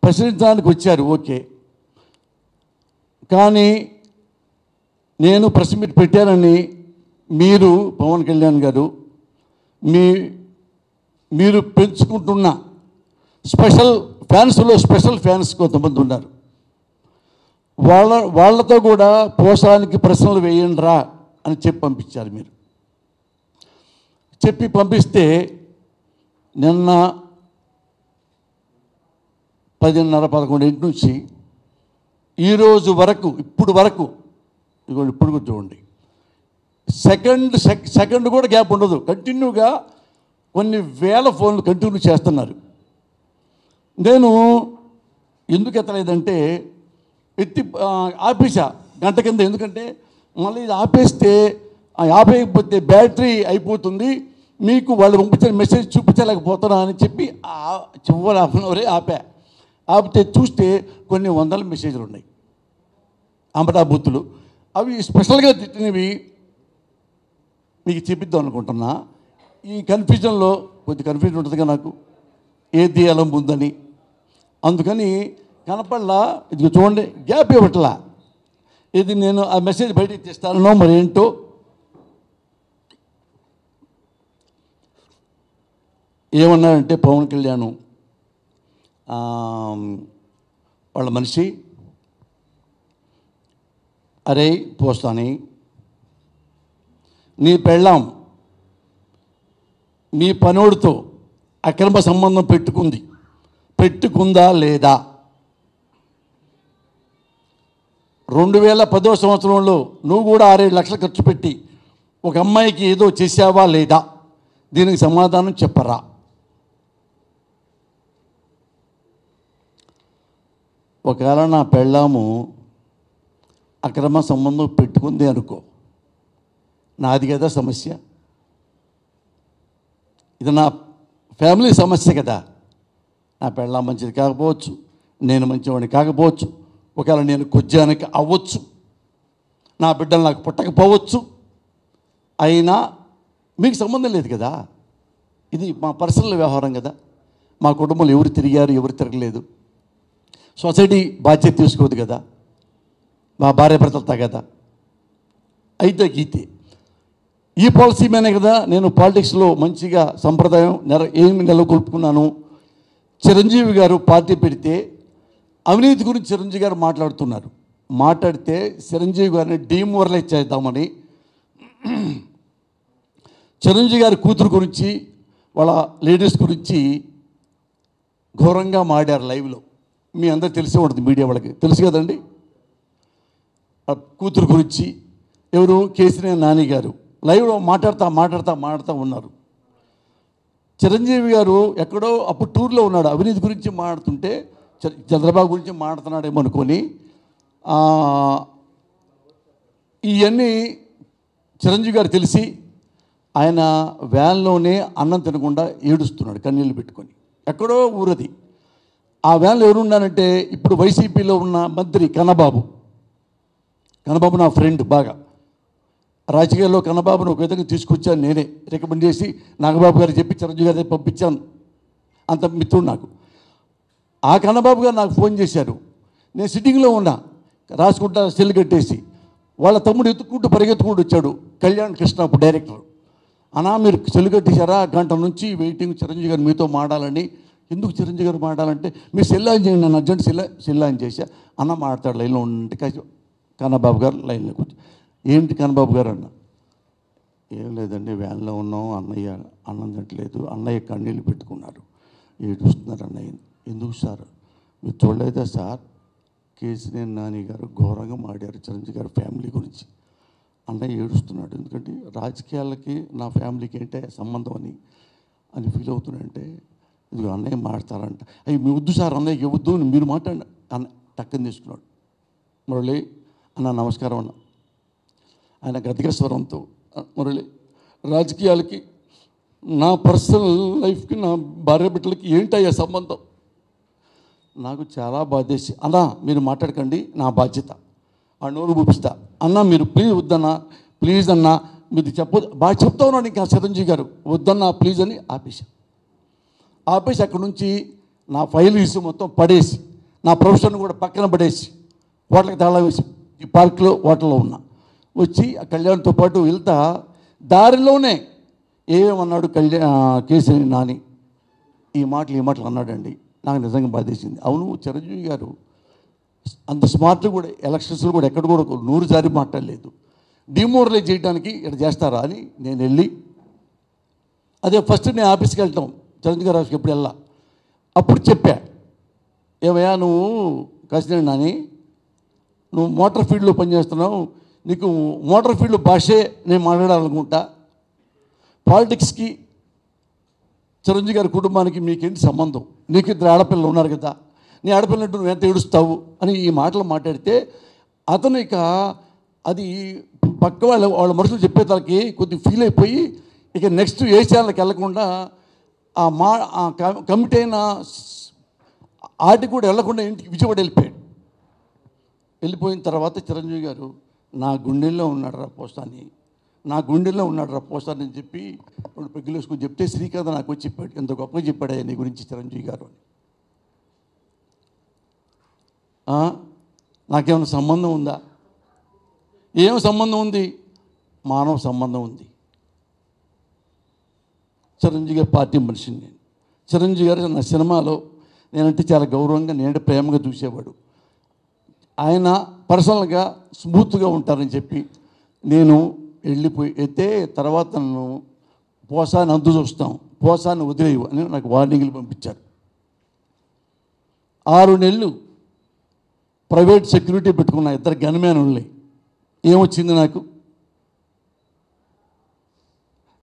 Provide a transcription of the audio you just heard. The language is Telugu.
ప్రశ్నించడానికి వచ్చారు ఓకే కానీ నేను ప్రెస్ మీట్ పెట్టానని మీరు పవన్ కళ్యాణ్ గారు మీ మీరు పెంచుకుంటున్న స్పెషల్ ఫ్యాన్స్లో స్పెషల్ ఫ్యాన్స్ కొంతమంది ఉన్నారు వాళ్ళ వాళ్ళతో కూడా పోసానికి ప్రశ్నలు వేయండిరా అని చెప్పి పంపించారు మీరు చెప్పి పంపిస్తే నిన్న పదిన్నర పదకొండింటి నుంచి ఈరోజు వరకు ఇప్పుడు వరకు ఇదిగోండి ఇప్పుడు కూడా చూడండి సెకండ్ సెక్ సెకండ్ కూడా గ్యాప్ ఉండదు కంటిన్యూగా కొన్ని వేల ఫోన్లు కంటిన్యూ చేస్తున్నారు నేను ఎందుకు ఎత్తలేదంటే ఎత్తి ఆ, ఆపేసా గంట కింద ఎందుకంటే మళ్ళీ ఇది ఆపేస్తే ఆ ఆపేయకపోతే బ్యాటరీ అయిపోతుంది మీకు వాళ్ళు పంపించిన మెసేజ్ చూపించలేకపోతున్నా అని చెప్పి ఆ చివరి హాఫ్ అన్ అవరే ఆపా ఆపితే చూస్తే కొన్ని వందల మెసేజ్లు ఉన్నాయి అమరా బూతులు అవి స్పెషల్గా తిట్టినవి మీకు చెప్పిద్దాం అనుకుంటున్నా ఈ కన్ఫ్యూజన్లో కొద్ది కన్ఫ్యూజన్ ఉంటుందిగా నాకు ఏది ఎలా ఉందని అందుకని కనపడలా ఇది చూడండి గ్యాప్ ఇవ్వట్లా ఇది నేను ఆ మెసేజ్ బయటికి తీస్తానో మరి ఏంటో ఏమన్నారంటే పవన్ కళ్యాణ్ ఆ, వాళ్ళ మనిషి అరే పోస్తాని నీ పెళ్ళాం మీ పనోడితో అక్రమ సంబంధం పెట్టుకుంది పెట్టుకుందా లేదా రెండు వేల పదో సంవత్సరంలో నువ్వు కూడా ఆరేడు లక్షలు ఖర్చు పెట్టి ఒక అమ్మాయికి ఏదో చేసావా లేదా దీనికి సమాధానం చెప్పరా ఒకవేళ నా పెళ్ళాము అక్రమ సంబంధం పెట్టుకుంది అనుకో నాది కదా సమస్య ఇది నా ఫ్యామిలీ సమస్య కదా నా పెళ్ళాం మంచిది కాకపోవచ్చు నేను మంచివాడిని కాకపోవచ్చు ఒకవేళ నేను కొజ్జానికి అవ్వచ్చు నా బిడ్డలు నాకు పుట్టకపోవచ్చు అయినా మీకు సంబంధం లేదు కదా ఇది మా పర్సనల్ వ్యవహారం కదా మా కుటుంబంలో ఎవరు తిరిగారు ఎవరు తిరగలేదు సొసైటీ బాధ్యత తీసుకోదు కదా మా భార్య భర్తలతో కదా అయితే గీతే ఈ పాలసీ మీదే కదా నేను పాలిటిక్స్లో మంచిగా సంప్రదాయం నెర ఏమి నెలకొల్పుకున్నాను చిరంజీవి గారు పార్టీ పెడితే అవినీతి గురించి చిరంజీవి గారు మాట్లాడుతున్నారు మాట్లాడితే చిరంజీవి గారిని డీమోరలైజ్ చేద్దామని చిరంజీవి గారి కూతురు గురించి వాళ్ళ లేడీస్ గురించి ఘోరంగా మాడారు లైవ్లో మీ అందరు తెలిసే ఉంటుంది మీడియా వాళ్ళకి తెలుసు కదండి ఆ కూతురు గురించి ఎవరు కేసీఆర్ నాని గారు లైవ్లో మాట్లాడుతూ మాట్లాడుతూ మాట్లాడుతూ ఉన్నారు చిరంజీవి గారు ఎక్కడో అప్పుడు టూర్లో ఉన్నాడు అవినీతి గురించి మాట్లాడుతుంటే చ- చంద్రబాబు గురించి మాట్లాడుతున్నాడేమో అనుకొని ఆ, ఇవన్నీ చిరంజీవి గారు తెలిసి ఆయన వ్యాన్లోనే అన్నం తినకుండా ఏడుస్తున్నాడు కన్నీళ్ళు పెట్టుకొని ఎక్కడో ఊరది ఆ వ్యాన్లో ఎవరున్నానంటే ఇప్పుడు వైసీపీలో ఉన్న మంత్రి కన్నబాబు కన్నబాబు నా ఫ్రెండ్ బాగా రాజకీయాల్లో కన్నబాబును ఒక విధంగా తీసుకొచ్చాను నేనే రికమెండ్ చేసి నాగబాబు గారు చెప్పి చిరంజీవి గారి పంపించాను అంత మిత్రుడు నాకు ఆ కన్నబాబు గారు నాకు ఫోన్ చేశారు నేను సిట్టింగ్లో ఉన్నా రాసుకుంటా సెల్ కట్టేసి వాళ్ళ తమ్ముడు ఎత్తుకుంటూ పరిగెత్తుకుంటూ వచ్చాడు కళ్యాణ్ కృష్ణ అప్పుడు డైరెక్టర్ అన్నా మీరు సెల్ కట్టేశారా గంట నుంచి వెయిటింగ్ చిరంజీవి గారు మీతో మాడాలని ఎందుకు చిరంజీవి గారు మాడాలంటే మీరు సెల్ ఆన్ చేయండి నన్ను అర్జెంట్ సెల్ సెల్ ఆన్ చేశా అన్న మాడతాడు లైన్లో ఉంటే కాసి కన్నబాబు గారు లైన్లో కూర్చో ఏంటి కన్నబాబు గారు అన్న ఏం లేదండి వ్యాన్లో ఉన్నాం అన్నయ్య అన్నం తింటలేదు అన్నయ్య కన్నీళ్ళు పెట్టుకున్నారు ఏడుస్తున్నారు అన్నయ్య ఎందుకు సార్ మీరు చూడలేదా సార్ కేసీఆర్ నాని గారు ఘోరంగా మాడారు చిరంజీవి గారి ఫ్యామిలీ గురించి అన్నయ్య ఏడుస్తున్నాడు ఎందుకంటే రాజకీయాలకి నా ఫ్యామిలీకి ఏంటే సంబంధం అని అని ఫీల్ అవుతున్నాడంటే ఇదిగో అన్నయ్య మాడతారంట అయ్యి మీ వద్దు సార్ అన్నయ్యకి ఇవ్వద్దు అని మీరు మాట్లాడండి అన్న టక్కని తీసుకున్నాడు మురళి అన్న నమస్కారం అన్న ఆయన గతిక స్వరంతో "ఆ, మురళి రాజకీయాలకి నా పర్సనల్ లైఫ్కి నా భార్య బిడ్డలకి ఏంటయ్యా సంబంధం నాకు చాలా బాధేసి అన్నా మీరు మాట్లాడకండి నా బాధ్యత ఆ నోరు చూపిస్తా అన్న మీరు ప్లీజ్ వద్దన్నా ప్లీజ్ అన్నా మీరు చెప్పదు బాగా చెప్తా ఉన్నాడు ఇంకా చిరంజీవి గారు వద్దన్నా ప్లీజ్ అని ఆపేశా ఆపేసి అక్కడి నుంచి నా ఫైల్ ఇసి మొత్తం పడేసి నా ప్రొఫెషన్ కూడా పక్కన పడేసి హోటల్కి తాళం వేసి ఈ పార్క్లో హోటల్లో ఉన్నా వచ్చి ఆ కళ్యాణ్తో పాటు వెళ్తా దారిలోనే ఏమన్నాడు కళ్యాణ్ కేసరి నాని ఈ మాటలు ఈ మాటలు అన్నాడండి నాకు నిజంగా బాధేసింది అవును చిరంజీవి గారు అంత స్మార్ట్ కూడా ఎలక్షన్స్లో కూడా ఎక్కడ కూడా ఒక నూరు సారి మాట్లాడలేదు డిమోరలైజ్ చేయడానికి ఇక్కడ చేస్తారా అని నేను వెళ్ళి అదే ఫస్ట్ నేను ఆఫీస్కి వెళ్తాం చిరంజీవి గారు ఆఫీస్కి ఎప్పుడు వెళ్ళా అప్పుడు చెప్పా ఏమయ్యా నువ్వు కాసిన నాని నువ్వు మోటార్ ఫీల్డ్లో పనిచేస్తున్నావు నీకు మోటార్ ఫీల్డ్ భాషే నేను మాట్లాడాలనుకుంటా పాలిటిక్స్కి చిరంజీవి గారి కుటుంబానికి మీకేంటి సంబంధం నీకు ఇద్దరు ఆడపిల్లలు ఉన్నారు కదా నీ ఆడపిల్లంటూ నువ్వు ఎంత ఏడుస్తావు అని ఈ మాటలు మాట్లాడితే అతను ఇక అది పక్క వాళ్ళ వాళ్ళ మనుషులు చెప్పేదానికి కొద్దిగా ఫీల్ అయిపోయి ఇక నెక్స్ట్ ఏ ఛానల్కి వెళ్ళకుండా ఆ మా ఆ కమి- కమిటీ అయిన ఆటికి కూడా వెళ్ళకుండా ఇంటికి విజయవాడ వెళ్ళిపోయాడు వెళ్ళిపోయిన తర్వాత చిరంజీవి గారు నా గుండెల్లో ఉన్నాడు రా పోస్తాని నా గుండెల్లో ఉన్నాడు రా పోస్తాని అని చెప్పి రెండు పెగ్గులు వేసుకొని చెప్తే శ్రీకాంత్ నాకు వచ్చి చెప్పాడు ఎంత గొప్పగా చెప్పాడు నీ గురించి చిరంజీవి గారు అని ఆ? నాకేమైనా సంబంధం ఉందా ఏం సంబంధం ఉంది మానవ సంబంధం ఉంది చిరంజీవి గారి పార్టీ మనిషిని నేను చిరంజీవి గారు నా సినిమాలో నేనంటే చాలా గౌరవంగా నేను ప్రేమగా చూసేవాడు ఆయన పర్సనల్గా స్మూత్గా ఉంటారని చెప్పి నేను వెళ్ళిపోయి అయితే తర్వాత నన్ను పోసాన్ని అందు చూస్తాం పోసాన్ని వదిలేవు అని నాకు వార్నింగ్లు పంపించారు ఆరు నెలలు ప్రైవేట్ సెక్యూరిటీ పెట్టుకున్న ఇద్దరు గన్మ్యాన్ ఉన్నాయి ఏమొచ్చింది నాకు